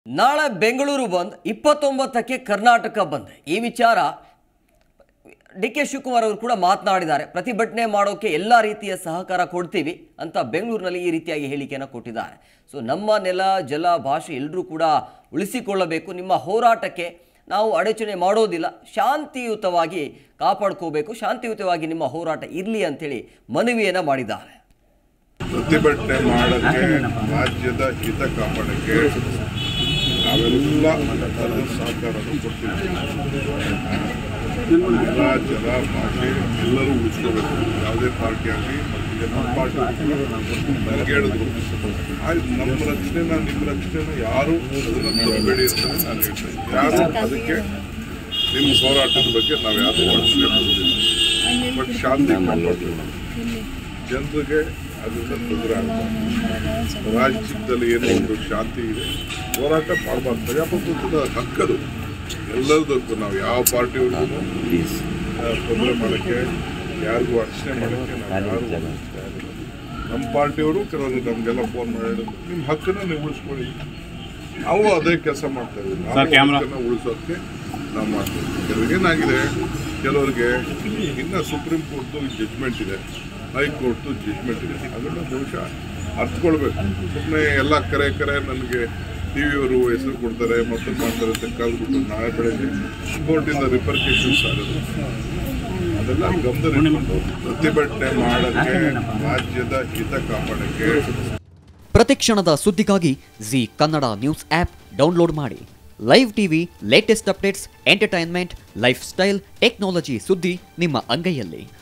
ನಾಳೆ ಬೆಂಗಳೂರು ಬಂದ್ ಇಪ್ಪತ್ತೊಂಬತ್ತಕ್ಕೆ ಕರ್ನಾಟಕ ಬಂದ್ ಈ ವಿಚಾರ ಡಿ ಕೆ ಶಿವಕುಮಾರ್ ಅವರು ಕೂಡ ಮಾತನಾಡಿದ್ದಾರೆ ಪ್ರತಿಭಟನೆ ಮಾಡೋಕೆ ಎಲ್ಲ ರೀತಿಯ ಸಹಕಾರ ಕೊಡ್ತೀವಿ ಅಂತ ಬೆಂಗಳೂರಿನಲ್ಲಿ ಈ ರೀತಿಯಾಗಿ ಹೇಳಿಕೆಯನ್ನು ಕೊಟ್ಟಿದ್ದಾರೆ ಸೊ ನಮ್ಮ ನೆಲ ಜಲ ಭಾಷೆ ಎಲ್ಲರೂ ಕೂಡ ಉಳಿಸಿಕೊಳ್ಳಬೇಕು ನಿಮ್ಮ ಹೋರಾಟಕ್ಕೆ ನಾವು ಅಡಚಣೆ ಮಾಡೋದಿಲ್ಲ ಶಾಂತಿಯುತವಾಗಿ ಕಾಪಾಡ್ಕೋಬೇಕು ಶಾಂತಿಯುತವಾಗಿ ನಿಮ್ಮ ಹೋರಾಟ ಇರಲಿ ಅಂತೇಳಿ ಮನವಿಯನ್ನು ಮಾಡಿದ್ದಾರೆ ಪ್ರತಿಭಟನೆ ಮಾಡಕ್ಕೆ ರಾಜ್ಯದ ಹಿತ ಕಾಪಾಡಕ್ಕೆ ನಾವೆಲ್ಲ ಥರದ ಸಹಕಾರವನ್ನು ಕೊಡ್ತೀವಿ ನೆಲ ಜಲ ಭಾಷೆ ಎಲ್ಲರೂ ಉಳಿಸ್ಕೋಬೇಕು ಯಾವುದೇ ಪಾರ್ಟಿ ಆಗಲಿ ಮತ್ತು ನಮ್ಮ ಪಾರ್ಟಿ ನನಗೆ ಹೇಳಿದ್ರು ಆಯ್ತು ನಮ್ಮ ರಕ್ಷಣೆನ ನಿಮ್ಮ ರಕ್ಷಣೆನ ಯಾರು ಅದನ್ನ ತರಬೇಡಿ ಅಂತ ನಾನು ಹೇಳ್ತೇನೆ ಯಾರು ಅದಕ್ಕೆ ನಿಮ್ಮ ಹೋರಾಟದ ಬಗ್ಗೆ ನಾವು ಯಾರು ಅಡಚಣೆ ಕೊಡ್ತೀವಿ ಬಟ್ ಶಾಂತಿ ಕಾಪಾಡ್ತೀವಿ ಜನರಿಗೆ ಅದರಿಂದ ತೊಂದರೆ ಆಗ್ತದೆ ರಾಜ್ಯದಲ್ಲಿ ಏನೋ ಒಂದು ಶಾಂತಿ ಇದೆ ಹೋರಾಟ ಮಾಡಬಾರ್ದು ಪ್ರಜಾಪ್ರಭುತ್ವದ ಹಕ್ಕದು ಎಲ್ಲರದಕ್ಕೂ ನಾವು ಯಾವ ಪಾರ್ಟಿಯವ್ರಿಗೂ ತೊಂದರೆ ಮಾಡೋಕ್ಕೆ ಯಾರಿಗೂ ಅಡಚಣೆ ಮಾಡೋಕ್ಕೆ ನಾವು ಯಾರು ಒಪ್ಪಿಸ್ತಾ ಇಲ್ಲ. ನಮ್ಮ ಪಾರ್ಟಿಯವರು ಕೆಲವರು ನಮಗೆಲ್ಲ ಫೋನ್ ಮಾಡಿ ಹೇಳಿದ್ರು, ನಿಮ್ಮ ಹಕ್ಕನ್ನ ನೀವು ಉಳಿಸ್ಕೊಳ್ಳಿ ನಾವು ಅದೇ ಕೆಲಸ ಮಾಡ್ತಾ ಇದ್ದೀವಿ ನಾವು ಹಕ್ಕನ್ನ ಉಳಿಸೋಕ್ಕೆ ನಾವು ಮಾಡ್ತೀವಿ ಕೆಲವ್ರಿಗೆ ಏನಾಗಿದೆ ಕೆಲವರಿಗೆ ಇನ್ನು ಸುಪ್ರೀಂ ಕೋರ್ಟ್ದು ಜಡ್ಜ್ಮೆಂಟ್ ಇದೆ ಹೈಕೋರ್ಟ್ದು ಜಡ್ಜ್ಮೆಂಟ್ ಇದೆ ಅದನ್ನು ಬಹುಶಃ ಅರ್ಥಕೊಳ್ಬೇಕು ಸುಮ್ಮನೆ ಎಲ್ಲ ಕರೆ ಕರೆ ನನಗೆ ಟಿ ವಿಯವರು ಹೆಸರು ಕೊಡ್ತಾರೆ ಮತ್ತು ಮಾಡ್ತಾರೆ ಅಂತ ಕಲ್ಬಿಟ್ಟು ನಾಳೆ ಬೆಳಗ್ಗೆ ಕೋರ್ಟಿಂದ ರಿಪರ್ಕೇಷನ್ಸ್ ಆಗೋದು ಅದೆಲ್ಲ ಗಮನದಲ್ಲಿಟ್ಕೊಂಡು ಪ್ರತಿಭಟನೆ ಮಾಡೋಕ್ಕೆ ರಾಜ್ಯದ ಹಿತ ಕಾಪಾಡಕ್ಕೆ ಪ್ರತಿಕ್ಷಣದ ಸುದ್ದಿಗಾಗಿ Zee Kannada news app download ಮಾಡಿ live TV latest updates entertainment lifestyle technology ಸುದ್ದಿ ನಿಮ್ಮ ಅಂಗೈಯಲ್ಲಿ